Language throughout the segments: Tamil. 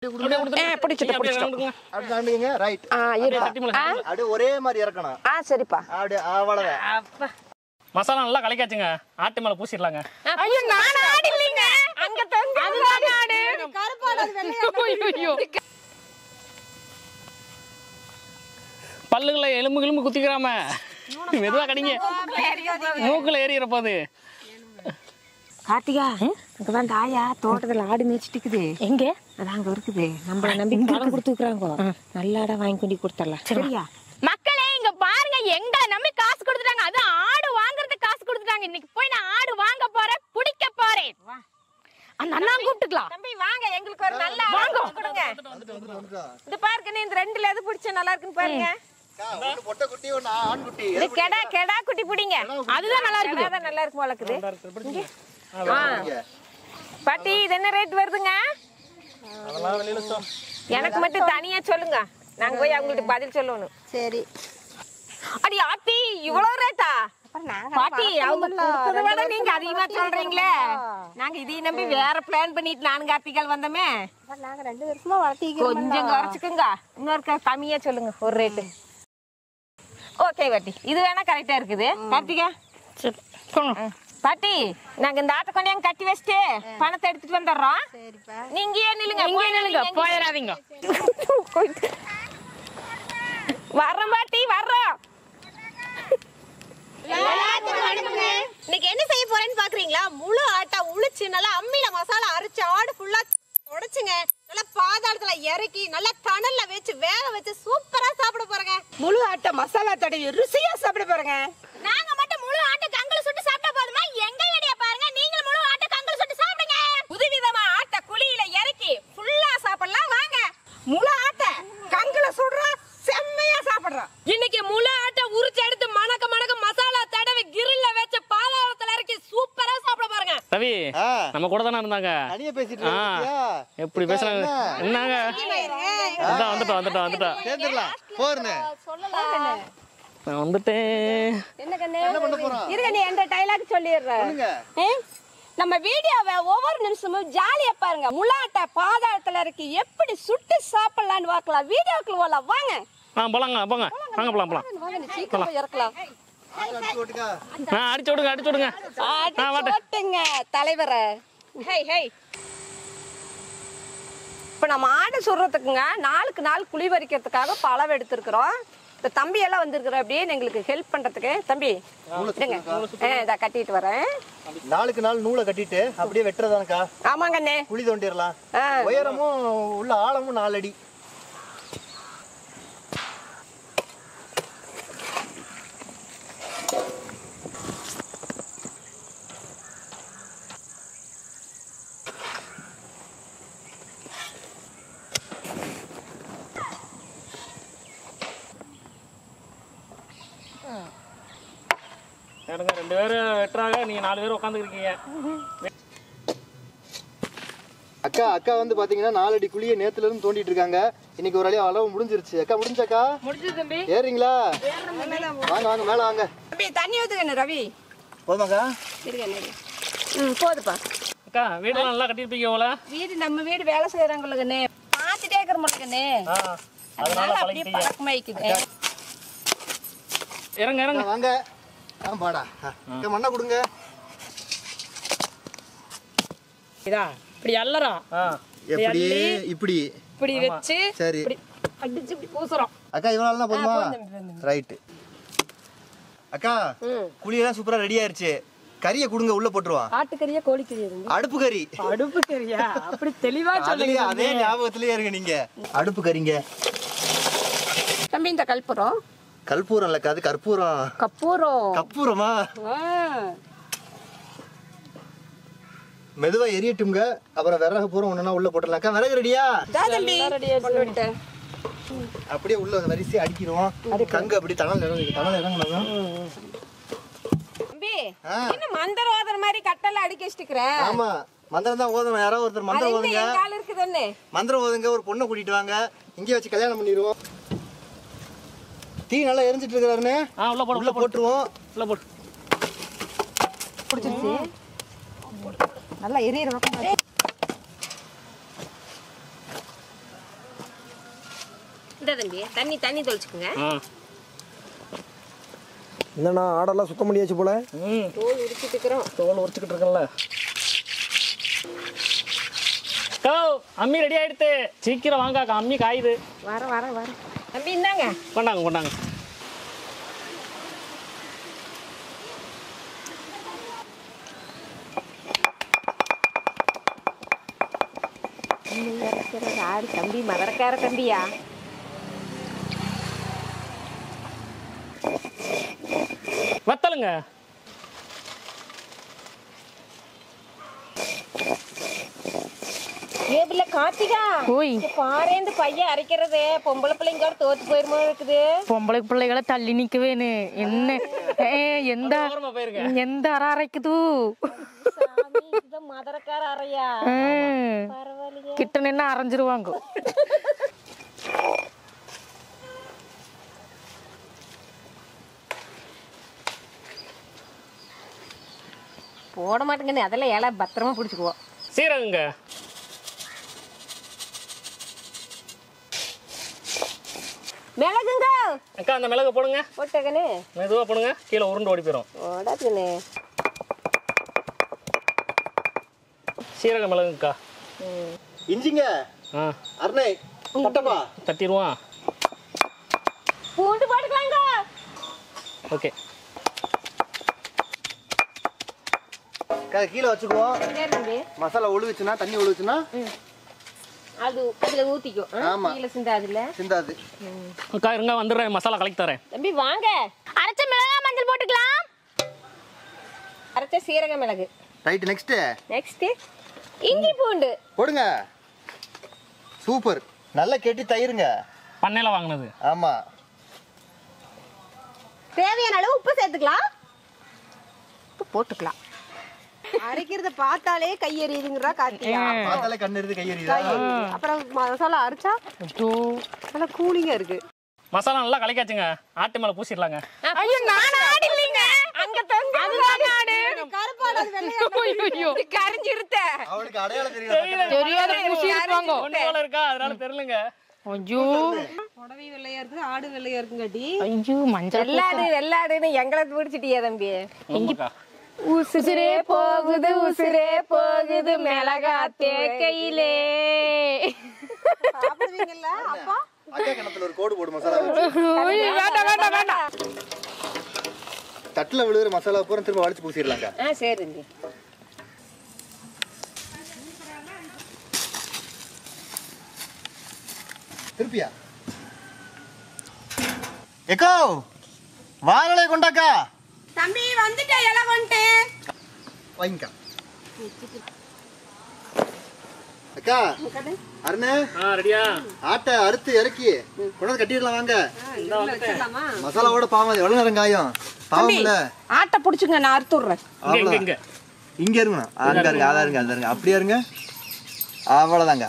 அப்படியே கொடுத்துருங்க. ஆ, பிடிச்சிட்டு, நீங்க அப்படியே பிடிச்சிட்டு. கொடுங்க. அப்படி தாண்டுங்க ரைட் ஆ இருப்பா தட்டி மேல ஆ அப்படியே ஒரே மாதிரி இறக்கணும் ஆ சரிப்பா அப்படியே அவ்வளவுதான் மசாலா நல்லா கலக்காச்சுங்க ஆட்டு மேல பூசிடலாங்க ஐயோ நான் ஆடு இல்லைங்க அங்க தங்க அதுதான் ஆடு ஐயோ பல்லுகளை எலும்பு கிளும்பு குத்திக்கிறாம மெதுவா கடிங்க மூக்குல ஏறிற போது கார்த்திகா இங்கதான் தாயா தோட்டத்துல ஆடு மேய்ச்சிட்டு இருக்குது எங்க அது அங்க இருக்குது நம்மள நம்பி பணம் கொடுத்துக்கிறாங்க நல்ல ஆடா வாங்கி கொண்டு கொடுத்துடலாம் சரியா மக்களே இங்க பாருங்க எங்களை நம்பி காசு கொடுத்துட்டாங்க அது ஆடு வாங்குறதுக்கு காசு கொடுத்துட்டாங்க இன்னைக்கு போய் நான் ஆடு வாங்க போறேன் பிடிக்க போறேன் அந்த அண்ணா கூப்பிட்டுக்கலாம் தம்பி வாங்க எங்களுக்கு ஒரு நல்ல வாங்க கொடுங்க இந்த பாருங்க நீ இந்த ரெண்டுல எது பிடிச்ச நல்லா இருக்குன்னு பாருங்க அக்கா, ஒண்ணு பொட்டை குட்டி ஒண்ணு ஆண் குட்டி இது கெடா கெடா குட்டி பிடிங்க அதுதான் நல்லா இருக்குது அதான் நல்லா இருக்கும் வளர்க்குது இங்க. பாட்டி இது என்ன ரேட் வருதுங்க அதெல்லாம் வெளியில சொ- எனக்கு மட்டும் தனியா சொல்லுங்க நாங்க போய் அவங்களுக்கு பதில் சொல்லணும் சரி அடி ஆத்தி இவ்வளவு ரேட்டா பாட்டி அவங்க கொடுத்ததை விட நீங்க அதிகமா சொல்றீங்களே நாங்க இதையும் நம்பி வேற பிளான் பண்ணிட்டு நானும் கார்த்திகால் வந்தோமே நாங்க ரெண்டு வருஷமா வளர்த்திக்கிறோம் கொஞ்சம் குறைச்சுக்குங்க இன்னொரு க- கம்மியா சொல்லுங்க ஒரு ரேட்டு ஓகே பாட்டி இது வேணா கரெக்டா இருக்குது கார்த்திகா சரி சொல்லுங்க. ம். பாட்டி நாங்க இந்த ஆட்டை கொண்டாந்து கட்டி வச்சுட்டு பணத்தை எடுத்துட்டு வந்துடுறோம் சரிப்பா நீங்க ஏன் நில்லுங்க இங்கே போய் நில்லுங்க நில்லுங்க. போயிடாதீங்க வர்றோம் பாட்டி வர்றோம் இன்னைக்கு என்ன செய்ய போறேன்னு பாக்குறீங்களா முழு ஆட்டா உளிச்சு நல்லா அம்மியில மசாலா அரைச்சு ஆடு ஃபுல்லா உடைச்சுங்க நல்லா பாதாளத்துல இறக்கி நல்லா தணல்ல வச்சு வேக வச்சு சூப்பரா சாப்பிட போறேங்க முழு ஆட்டை மசாலா தடவி ருசியா சாப்பிட போறேங்க நாங்க மட்டும் முழு ஆட்டை கங்கல சுட்டு சாப்பிட்டா போதுமா எங்க வீடியோ பாருங்க நீங்களும் முழு ஆட்டை கங்கல சுட்டு சாப்பிடுங்க புதுவிதமா ஆட்டை குழியில இறக்கி ஃபுல்லா சாப்பிடலாம் வாங்க முழு ஆட்டை கங்குல சுடுறோம் செம்மையா சாப்பிடுறோம் இன்னைக்கு முழு ஆட்டை உரிச்சு எடுத்து மணக்க மணக்க மசாலா தடவி கிரில்ல வச்சு பாதாளத்துல இறக்கி சூப்பரா சாப்பிட பாருங்க ரவி ஆ, நம்ம கூட தானே இருந்தாங்க தனியா பேசிட்டு ஆ. இருக்கியா? எப்படி பேசுனாங்க என்னங்க அதான் வந்துட்டோம் வந்துட்டோம் வந்துட்டோம் சேர்ந்துடலாம் போறேன்னு நான் வந்துட்டேன் என்ன கண்ணு என்ன பண்ண போறோம் இருங்க நீ எந்த டைலாக் சொல்லிடுற சொல்லுங்க நம்ம வீடியோவை ஒவ்வொரு நிமிஷமும் ஜாலியா பாருங்க முளாட்டை பாதாளத்துல இருக்கு எப்படி சுட்டு சாப்பிடலாம்னு பார்க்கலாம் வீடியோக்குள்ள போலாம் வாங்க ஆ போலாங்க போங்க வாங்க போலாம் போலாம் வாங்க நீ சீக்கிரம் போய் இறக்கலாம் ஆள் அடிச்சு ஓட்டுக்கா. ஆ அடிச்சு விடுங்க அடிச்சு விடுங்க ஆ வாட்டேன் போட்டுங்க தலைவரை ஹேய் ஹேய் இப்போ நம்ம ஆடை சுடுறதுக்குங்க நாளுக்கு நாள் குழி பறிக்கிறதுக்காக பழம் எடுத்திருக்கிறோம் இந்த தம்பி எல்லாம் வந்திருக்கிறோம் அப்படியே எங்களுக்கு ஹெல்ப் பண்றதுக்கு தம்பி இருங்க ஆ இதை கட்டிட்டு வரேன் நாளுக்கு நாள் நூலை கட்டிட்டு அப்படியே வெட்டுறதானக்கா ஆமாங்க அண்ணே குழி தோண்டிடலாம் ஆ உயரமும் உள்ள ஆழமும் நாலு அடி எடுங்க ரெண்டு பேரும் வெட்டுறாங்க நீங்க நாலு பேர் உட்காந்துருக்கீங்க அக்கா அக்கா வந்து பாத்தீங்கன்னா நாலடி குழியை நேத்துல இருந்து தோண்டிட்டு இருக்காங்க இன்னைக்கு ஒரு அழியா அளவு முடிஞ்சிருச்சு அக்கா முடிஞ்சாக்கா முடிஞ்சது தம்பி ஏறீங்களா வாங்க வாங்க மேல வாங்க தம்பி தண்ணி ஊத்துக்கண்ணு ரவி போதுமாக்கா ம் போதுப்பா அக்கா வீடெல்லாம் நல்லா கட்டியிருப்பீங்க போல வீடு நம்ம வீடு வேலை செய்யறவங்களுக்குண்ணே பார்த்துட்டே இருக்கிறவங்களுக்குண்ணே ஆ அதனால அப்படியே பழக்கமாயிக்குது இறங்க இறங்க அக்கா, வாங்க ஆமாடா அக்கா மண்ணை கொடுங்க இதா இப்படி எல்லறோம் ஆ எப்படி இப்படி இப்படி வச்சு சரி அடிச்சு இப்படி பூசுறோம் அக்கா இவ்வளவு போதுமா ரைட்டு அக்கா குழியெல்லாம் சூப்பரா ரெடி ஆயிருச்சு கறியை கொடுங்க உள்ள போட்டுருவான் ஆட்டுக்கறியா கோழிக்கறியா இருந்து அடுப்பு கறி அடுப்பு கறியா அப்படி தெளிவா அதுலயே அதே ஞாபகத்திலேயே இருங்க நீங்க அடுப்பு கறிங்க தம்பி இந்த கல்புரம் கற்பூரம் இல்லக்கா அது கற்பூரம் கப்பூரம் கற்பூரமா ஆ. மெதுவா எரியட்டுங்க அப்புறம் விறகு பூரம் ஒண்ணுனா உள்ள போட்டுடலாம்க்கா விறகு ரெடியா இதா தம்பி கொண்டு வந்துட்டேன். அப்படியே உள்ள வரிசை அடிக்கிறோம் கங்கு அப்படி தணல் இறங்கு தணல் இறங்கணும் தம்பி ஆ. என்ன மந்திர ஓதுற மாதிரி கட்டல அடிக்க வச்சுக்கிறேன் ஆமா மந்திரம் தான் ஓதணும் யாரோ ஒருத்தர் மந்திரம் ஓதுங்க என் கால் இருக்குதுன்னு மந்திரம் ஓதுங்க ஒரு பொண்ணை கூட்டிட்டு வாங்க இங்கே வச்சு கல்யாணம் பண்ணிடுவோம் தீ நல்லா எரிஞ்சிட்டு இருக்கிறாருன்னு ஆ உள்ள போடு உள்ள போட்டுருவோம் உள்ள போடு நல்லா எரியற பக்கம் இந்த தம்பி தண்ணி தண்ணி தொளிச்சுக்குங்க ஆ என்னண்ணா ஆடெல்லாம் சுத்தம் பண்ணியாச்சு போல ம் தோல் உரிச்சிட்டு இருக்கிறோம் தோல் உரிச்சுக்கிட்டு இருக்கேன்ல கோ அம்மி ரெடி ஆயிடுத்து சீக்கிரம் வாங்காக்கா அம்மி காயுது வர வர வர தம்பி இந்தாங்க கொண்டாங்க கொண்டாங்க ஆடு தம்பி மதரக்கார தம்பியா வத்தலுங்க ஏ பிள்ளை கார்த்திகா ஓய் இங்க பாரேந்து பையன் அரைக்கிறது பொம்பளை பிள்ளைங்க தோத்து போயிருமோ இருக்குது பொம்பளை பிள்ளைகளை தள்ளி நிக்கவேனு என்ன ஏ, எந்த ஓரமா போயிருங்க எந்த அற அரைக்குது சாமி, இதுதான் மதரக்கார அறையா ஆ, பரவாயில்லையே கிட்ட நின்று அரைஞ்சிருவாங்க போட மாட்டேங்கன்னு அதெல்லாம் இலை பத்திரமா பிடிச்சிக்குவோம் சீரகங்க மிளகுங்க அக்கா அந்த மிளகு போடுங்க போட்டகனே மெதுவாக போடுங்க கீழே உருண்டு ஓடி போயிடும் போடாதுன்னு சீரக மிளகுக்கா இஞ்சிங்க ஆ அருணை கட்டப்பா தட்டிடுவான் பூண்டு போட்டுக்கலாங்க ஓகே க- கீழே வச்சுக்குவோம் சரி தம்பி மசாலா ஒழுகுச்சுன்னா தண்ணி ஒழுகுச்சுன்னா அது அதுல ஊத்திக்கும் ஆ? ஆமா. கீழே சிந்தாதுல சிந்தாது அக்கா இருங்க வந்துடுறேன் மசாலா கலக்கி தரேன் தம்பி வாங்க அரைச்ச மிளகா மஞ்சள் போட்டுக்கலாம் அரைச்ச சீரக மிளகு ரைட் நெக்ஸ்ட் நெக்ஸ்ட் இஞ்சி பூண்டு போடுங்க சூப்பர் நல்லா கெட்டி தயிருங்க பண்ணையில் வாங்கினது ஆமா தேவையான அளவு உப்பு சேர்த்துக்கலாம் உப்பு போட்டுக்கலாம் அரைக்கிறத பார்த்தாலே கையெறியுதுங்கிறா கார்த்தியா பார்த்தாலே கண்ணு இருந்து கையெறியுதா அப்புறம் மசாலா அரைச்சா ஐயோ நல்லா கூலிங்கா இருக்கு மசாலா நல்லா கலக்காச்சுங்க ஆட்டு மேலே பூசிடலாங்க ஐயோ நான் ஆடு இல்லைங்க அங்க தொங்க அதுதான் ஆடு கருப்பாடு வெள்ளையா ஐயோ கரிஞ்சிருத்த அவளுக்கு அடையாளம் தெரியல தெரியாத பூசிருப்பாங்க ஒன்று போல இருக்கா அதனால தெரியலங்க ஐயோ புடவை வெள்ளையா இருக்கு ஆடு வெள்ளையா இருக்குங்காட்டி ஐயோ மஞ்சள் வெள்ளாடு வெள்ளாடுன்னு எங்களை பிடிச்சிட்டியா தம்பி ஆமாக்கா உசுரே போகுது உசுரே போகுது மிளகா தேக்கையிலே சாப்பிடுவீங்கல்ல அப்பா அக்கா கிணத்துல ஒரு கோடு போடு மசாலா வச்சு வேண்டாம் வேண்டாம் வேண்டாம் தட்டுல விழுகிற மசாலா பூரா திரும்ப வலிச்சு பூசிடலாங்க ஆ சரி தம்பி திருப்பியா எக்கோ வாரலை கொண்டாக்கா தம்பி வந்துட்டா இலை வந்துட்டு வாங்கிக்கா அக்கா அருணே ஆ ரெடியா ஆட்டை அறுத்து இறக்கி கொண்டாந்து கட்டிடலாம் வாங்க வச்சிடலாமா மசாலாவோட பாவம் எவ்வளவு நேரம் காயும் பாவம் இல்ல ஆட்டை பிடிச்சுங்க நான் அறுத்து விடுறேன் இங்க இங்க இங்க இங்க இருங்க அங்க இருங்க அதான் இருங்க அதான் இருங்க அப்படியே இருங்க அவ்வளவுதாங்க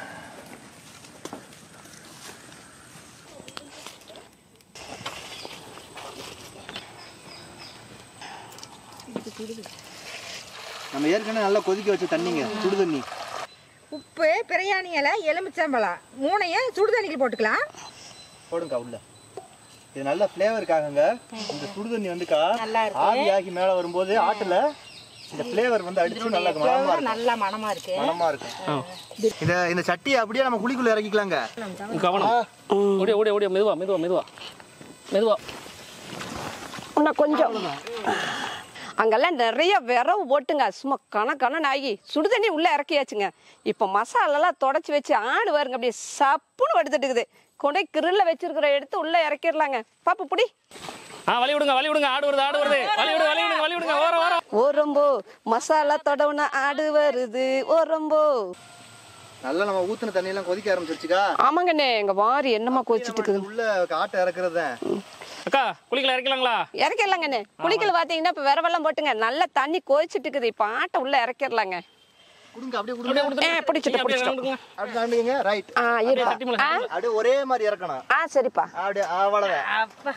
நம்ம ஏற்கனவே நல்லா கொதிக்க வச்ச தண்ணிங்க சுடு தண்ணி உப்பு பிரியாணி இலை எலுமிச்சம்பழம் மூணையும் சுடு தண்ணிக்கு போட்டுக்கலாம் போடுங்க உள்ள இது நல்ல ஃப்ளேவருக்காகங்க இந்த சுடு தண்ணி வந்துக்கா ஆவி ஆகி மேல வரும்போது ஆட்டுல இந்த ஃப்ளேவர் வந்து அடிச்சு நல்லா மனமா இருக்கும் நல்ல மனமா இருக்கு மனமா இருக்கும் இந்த இந்த சட்டியை அப்படியே நம்ம குழிக்குள்ள இறக்கிக்கலாங்க கவனம் ஓடியா ஓடியா ஓடியா மெதுவா மெதுவா மெதுவா மெதுவா இன்னும் கொஞ்சம் அங்கெல்லாம் நிறைய விரவு போட்டுங்க சும்மா கணக்கணன்னு ஆகி சுடு தண்ணி உள்ளே இறக்கியாச்சுங்க இப்போ மசாலாலாம் தொடச்சி வச்சு ஆடு வருங்க அப்படியே சப்புன்னு வடுத்துட்டுக்குது கொண்டு போய் கிரில்ல வச்சிருக்கிற எடுத்து உள்ளே இறக்கிடலாங்க பாப்பு புடி ஆ வழி விடுங்க வழி விடுங்க ஆடு வருது ஆடு வருது வழி விடுங்க வழி விடுங்க வழி விடுங்க ஓரம் ஓரம் ஓரம்போ மசாலா தொடவுன ஆடு வருது ஓரம்போ நல்லா நம்ம ஊத்துன தண்ணி எல்லாம் கொதிக்க ஆரம்பிச்சிருச்சுக்கா ஆமாங்கண்ணே எங்க வாரி என்னமா கொதிச்சிட்டு இருக்குது உள்ள ஆட்டை இறக்குறது தான் அக்கா குளிக்கல இறக்கலாங்களா இறக்கிடலாங்கண்ணே குளிக்கல பார்த்தீங்கன்னா இப்போ விரவெல்லாம் போட்டுங்க நல்லா தண்ணி கொதிச்சிட்டு இருக்குது இப்போ ஆட்டை உள்ளே இறக்கிடலாங்க கொடுங்க அப்படியே கொடுங்க ஏ பிடிச்சிட்டு அப்படியே பிடிச்சிட்டோம் கொடுங்க அப்படி தாண்டுங்க ரைட் ஆ இருப்பா சட்டி மேல ஆ அப்படியே ஒரே மாதிரி இறக்கணும் ஆ சரிப்பா அப்படியே அவ்வளவுதான்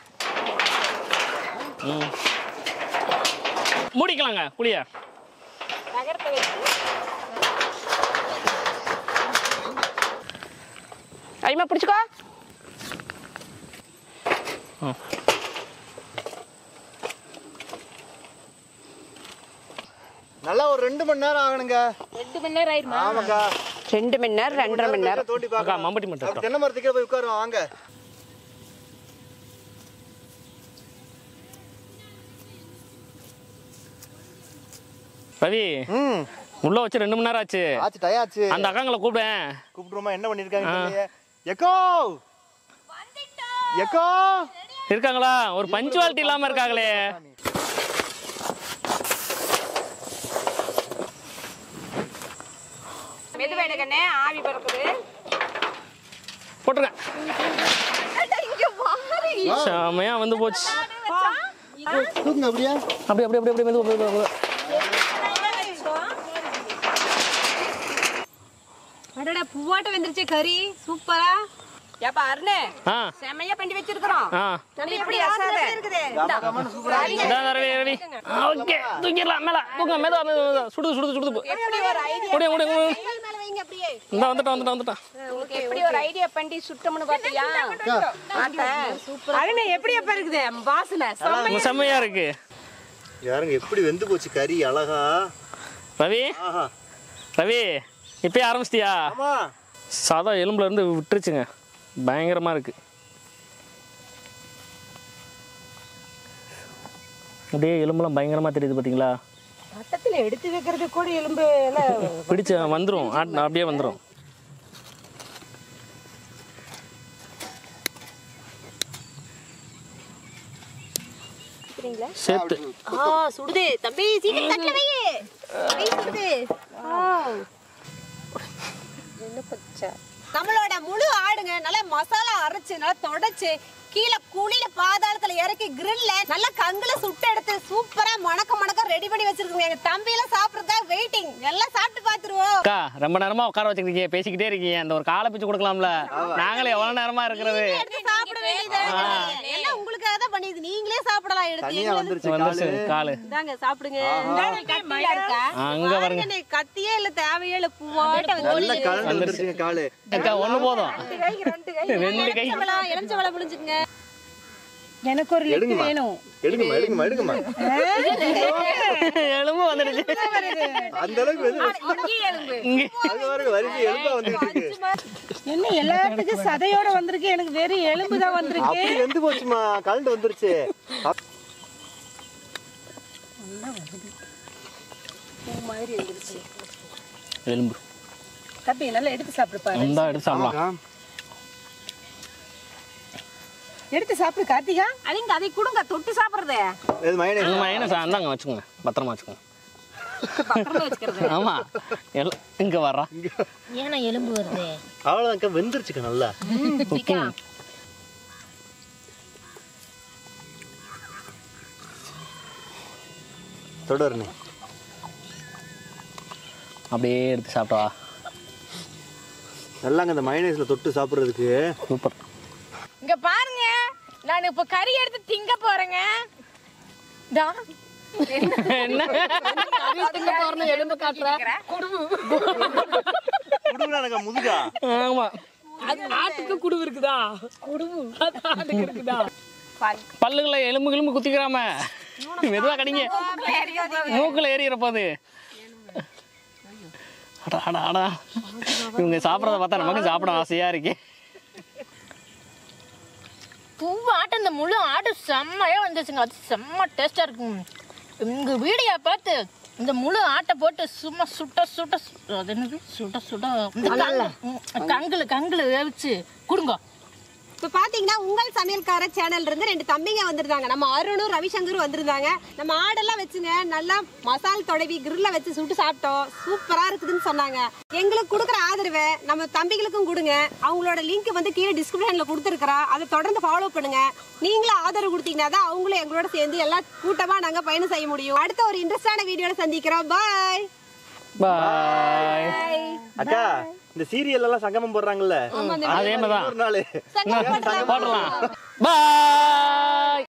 ம். மூடிக்கலாங்க குளிய ஐமா பிடிச்சிக்கோ நல்லா ஒரு ரெண்டு மணி நேரம் ஆகணுங்க ரெண்டு மணி நேரம் ஆயிருமா ஆமாக்கா ரெண்டு மணி நேரம் ரெண்டரை மணி நேரம் தோண்டி அக்கா பார்க்கலாம் மம்பட்டி மட்டும் அப்ப தென்னை மரத்துக்கே போய் உட்காருவோம் வாங்க ரவி ம் உள்ள வச்சு ரெண்டு மணி நேரம் ஆச்சு ஆச்சு டயாச்சு அந்த அக்காங்களை கூப்பிடேன் கூப்பிடுறோமா என்ன பண்ணிருக்காங்க தெரியலையே. எக்கோ எக்கோ இருக்காங்களா ஒரு பஞ்சுவாலிட்டி இல்லாம இருக்காங்களே மெதுவேடுகண்ணே ஆவி பறக்குது போட்டுருங்க செமையா வந்து போச்சு தூக்குங்க அப்படியே அப்படி அப்படி அப்படி அப்படி மெதுவா, மெதுவா, மெதுவா. அடடா பூவாட்ட வந்துருச்சு கறி சூப்பரா ஏப்பா அருணே ஆ செமையா பண்ணி வச்சிருக்கிறோம் ஆ நம்ம இப்படி அசாத இந்தா ரவி ரவி ஓகே தூக்கிடலாம் மேல தூங்க மெதுவா மெதுவா மெதுவா. சுடுது சுடுது சுடுது எப்படி ஒரு ஐடியா முடியும் முடியும் முடியும் மேல வைங்க அப்படியே இந்த வந்துட்டான் வந்துட்டான் வந்துட்டான் உங்களுக்கு எப்படி ஒரு ஐடியா பண்ணி சுட்டோம்னு பாத்தியா அருணே எப்படி எப்ப இருக்குது வாசனை உங்க செம்மையா இருக்கு யாருங்க எப்படி வெந்து போச்சு கறி அழகா ரவி ஆஹா ரவி இப்பயே ஆரம்பிச்சிட்டியா ஆமா சாதம் எலும்புல இருந்து விட்டுருச்சுங்க பயங்கரமா இருக்கு அப்படியே எலும்புலாம் பயங்கரமா தெரியுது பாத்தீங்களா பட்டத்துல எடுத்து வைக்கிறது கூட எலும்பு எல்லாம் பிடிச்சு வந்துரும் ஆட்- அப்படியே வந்துரும் சேர்த்து ஆ சுடுது தம்பி சீக்கிரம் தட்டல வையே கை சுடுது நம்மளோட முழு ஆடுங்க நல்லா மசாலா அரைச்சு நல்லா தொடச்சு கீழே குழியில பாதாளத்துல இறக்கி கிரில்ல நல்லா கங்குல சுட்டு எடுத்து சூப்பரா மணக்க மணக்க ரெடி பண்ணி வச்சிருக்கோங்க எங்க தம்பி எல்லாம் சாப்பிடுறதா வெயிட்டிங் எல்லாம் சாப்பிட்டு பாத்துருவோம் அக்கா ரொம்ப நேரமா உட்கார வச்சிருக்கீங்க பேசிக்கிட்டே இருக்கீங்க அந்த ஒரு காலை பிச்சு கொடுக்கலாம்ல நாங்களே எவ்வளவு நேரமா இருக்கிறது எடுத்து சாப்பிட வேண்டியது எல்லாம் உங்களுக்காக தான் பண்ணிது நீங்களே சாப்பிடலாம் எடுத்து தனியா வந்துருச்சு வந்துருச்சு காலு காலு இந்தாங்க சாப்பிடுங்க இந்தாங்க, கத்தியில இருக்கா அங்க பாருங்க பாருங்கண்ணே, கத்தியே இல்ல தேவையே இல்ல பூவாட்ட நல்ல கலந்து வந்துருச்சுங்க காலு அக்கா ஒண்ணு போதும் ரெண்டு கை எலுமிச்சம்பழம் எலுமிச்சம்பழம் புளிஞ்சுக்குங்க எனக்கு ஒரு லிட்டு எடுங்கம்மா வேணும் எடுங்கம்மா எடுங்கம்மா எடுங்கம்மா எலும்பு வந்துடுச்சு அந்த அளவுக்கு வெந்து இங்க அது பாருங்க வரிசை எலும்பா வந்துட்டு இருக்கு என்ன எல்லாத்துக்கும் சதையோட வந்திருக்கு எனக்கு வெறும் எலும்பு தான் வந்திருக்கு அப்படி வெந்து போச்சுமா கலண்டு வந்துருச்சு அப்- எலும்பு தம்பி நல்லா எடுத்து சாப்பிடு பாரு இந்தா எடுத்து சாப்பிடலாம் ஆமாக்கா. எடுத்து சாப்பிடு கார்த்திகா அதுங்க அதை கொடுங்க தொட்டு சாப்பிடுறதே இது மைனஸ் இந்த மைனஸ் இந்தாங்க வச்சுக்கோங்க பத்திரமா வச்சுக்கோங்க ஆமா எல்- இங்க வர்றா ஏன்னா எலும்பு வருது அவ்வளவுதான்க்கா வெந்துருச்சுக்கா நல்லா குக்கிங் தொடர்னே அப்படியே எடுத்து சாப்பிட்டா நல்லாங்க இந்த மைனஸ்ல தொட்டு சாப்பிடுறதுக்கு சூப்பர் இங்க பாருங்க நான் இப்ப கறி எடுத்து திங்க போறேங்க தா. என்ன எலும்பு காட்டுறேன் குடுங்கடா முதுகா ஆமா ஆட்டுக்கு குடுவு இருக்குதா குடுவு ஆட்டுக்கு இருக்குதா பல்லுகளை எலும்பு கிளும்பு குத்திக்கிறாம மெதுவா கடிங்க மூக்குல ஏறிற போது அடா அடா அடா இவங்க சாப்பிட்றத பார்த்தா நமக்கு சாப்பிட ஆசையா இருக்கு பூவாட்டம் இந்த முழு ஆடு செம்மையா வந்துச்சுங்க அது செம்ம டேஸ்டா இருக்கும் உங்க வீடியோ பார்த்து இந்த முழு ஆட்டை போட்டு சும்மா சுட்ட சுட்ட சு- அது என்னது சுட்ட சுட்ட இந்த கங்கு- ம், கங்குல கங்குல வேவிச்சு கொடுங்க இப்ப பாத்தீங்கன்னா உங்கள் சமையல்கார சேனல்ல இருந்து ரெண்டு தம்பிங்க வந்திருந்தாங்க நம்ம அருணும் ரவிசங்கரும் வந்திருந்தாங்க நம்ம ஆடெல்லாம் வச்சுங்க நல்லா மசால் தொடவி கிரில்ல வச்சு சுட்டு சாப்பிட்டோம் சூப்பரா இருக்குதுன்னு சொன்னாங்க எங்களுக்கு கொடுக்குற ஆதரவை நம்ம தம்பிகளுக்கும் கொடுங்க அவங்களோட லிங்க் வந்து கீழே டிஸ்கிரிப்ஷன்ல கொடுத்துருக்குறோம் அதை தொடர்ந்து ஃபாலோ பண்ணுங்க நீங்களும் ஆதரவு கொடுத்தீங்கன்னா தான் அவங்களும் எங்களோட சேர்ந்து எல்லாம் கூட்டமா நாங்க பயணம் செய்ய முடியும் அடுத்த ஒரு இன்ட்ரெஸ்டான வீடியோல சந்திக்கிறோம் பாய் பாய் அக்கா இந்த சீரியல் எல்லாம் சங்கமம் போடுறாங்கல்ல அதே மாதிரி தான் ஒரு நாள் போடலாம் பாய்